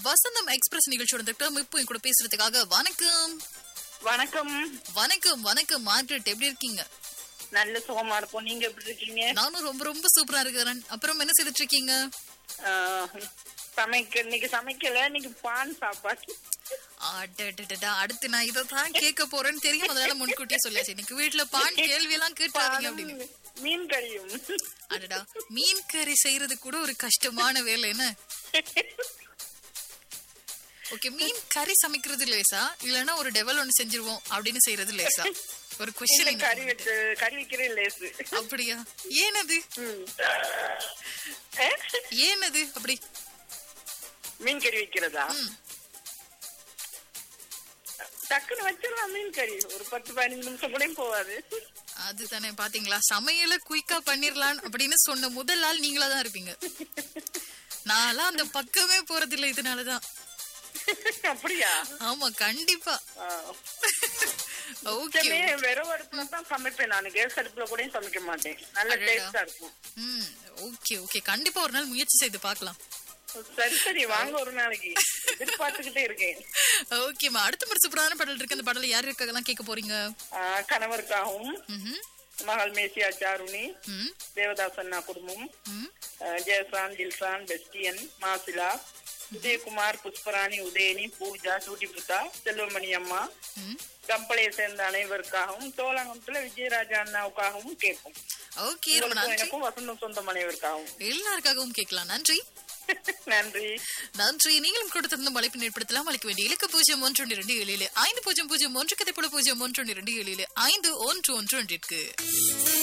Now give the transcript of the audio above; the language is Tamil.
வசந்தம் எக்ஸ்பிரஸ் நிகழ்ச்சியோட திட்டம் இப்போ என் கூட பேசுறதுக்காக வணக்கம் வணக்கம் வணக்கம் வணக்கம் மார்க்ரெட் எப்படி இருக்கீங்க நல்ல சுகமா இருப்போம் நீங்க எப்படி இருக்கீங்க நானும் ரொம்ப ரொம்ப சூப்பரா இருக்கிறேன் அப்புறம் என்ன செய்துட்டு இருக்கீங்க ஆஹ், சமைக்க இன்னைக்கு சமைக்கல இன்னைக்கு பான் சாப்பாடு அடடடடா, அடுத்து நான் இதை தான் கேட்க போறேன்னு தெரியும் அதனால முன்கூட்டியே சொல்லியாச்சு இன்னைக்கு வீட்டுல பான் கேள்வி எல்லாம் கேட்டாதீங்க அப்படின்னு பானும் மீன் கறியும் அடடா மீன் கறி செய்யறது கூட ஒரு கஷ்டமான வேலை என்ன ஓகே மீன் கறி சமைக்கிறது லேசா இல்லனா ஒரு டெவல் ஒன்னு செஞ்சிருவோம் அப்படின்னு செய்யறது லேசா ஒரு இல்ல, கொஸ்டின் கறி வச்சு கறி வைக்கிறேன் லேசு அப்படியா ஏனது ம். அஹ்? ஏனது அப்படி மீன் கறி வைக்கிறதா ம். டக்குன்னு வச்சிடலாம் மீன் கறி ஒரு பத்து பதினஞ்சு நிமிஷம் கூட போகாது அதுதானே பாத்தீங்களா சமையல குயிக்கா பண்ணிரலாம் அப்படின்னு சொன்ன முதல் ஆள் நீங்களா தான் இருப்பீங்க நான்லாம் அந்த பக்கமே போறதில்ல இதனாலதான் அப்படியா ஆமா கண்டிப்பா ஆஹ். ஓகே மிச்சமே வெறும் அடுப்புல தான் சமைப்பேன் நான் கேஸ் அடுப்புல கூட சமைக்க மாட்டேன் நல்ல அடடா. டேஸ்டா இருக்கும் ம் ஓகே ஓகே கண்டிப்பா ஒரு நாள் முயற்சி செய்து பார்க்கலாம் சரி சரி வாங்க ஒரு நாளைக்கு எதிர்பார்த்துக்கிட்டே இருக்கேன் ஓகேம்மா அடுத்த ஒரு சூப்பரான பாடல் இருக்கு அந்த பாடல யார் இருக்காங்கலாம் கேட்க போறீங்க ஆஹ் கணவருக்காகவும் ம்ஹும். மகள் மேசியா சாருணி ம் தேவதாசன்னா குடும்பம் ம் ஆஹ் ஜெயசான் தில்சான் பெஸ்டியன் மாசிலா உதயகுமார் புஷ்பராணி உதயனி பூஜா சூட்டிபுத்தா செல்வமணி அம்மா ம் கம்பளையை சேர்ந்த அனைவருக்காகவும் தோலங்கத்துல விஜயராஜா அண்ணாவுக்காகவும் கேட்கும் ஓகே ரொம்ப உங்களுக்கும் நன்றி எனக்கும் வசந்தம் சொந்தம் அனைவருக்காகவும் எல்லாருக்காகவும் கேட்கலாம் நன்றி நன்றி நன்றி நீங்களும் கொடுத்திருந்த மலைப்பின் ஏற்படுத்தலாம் அளிக்க வேண்டிய இலக்கு பூஜ்ஜியம் ஒன்று ஒன்று இரண்டு ஏழில் ஐந்து பூஜ்ஜியம் பூஜ்ஜியம் ஒன்று கதைப்பட பூஜ்ஜியம் ஒன்று ஒன்று இரண்டு ஏழில் ஐந்து ஒன்று ஒன்று ஒன்றிற்கு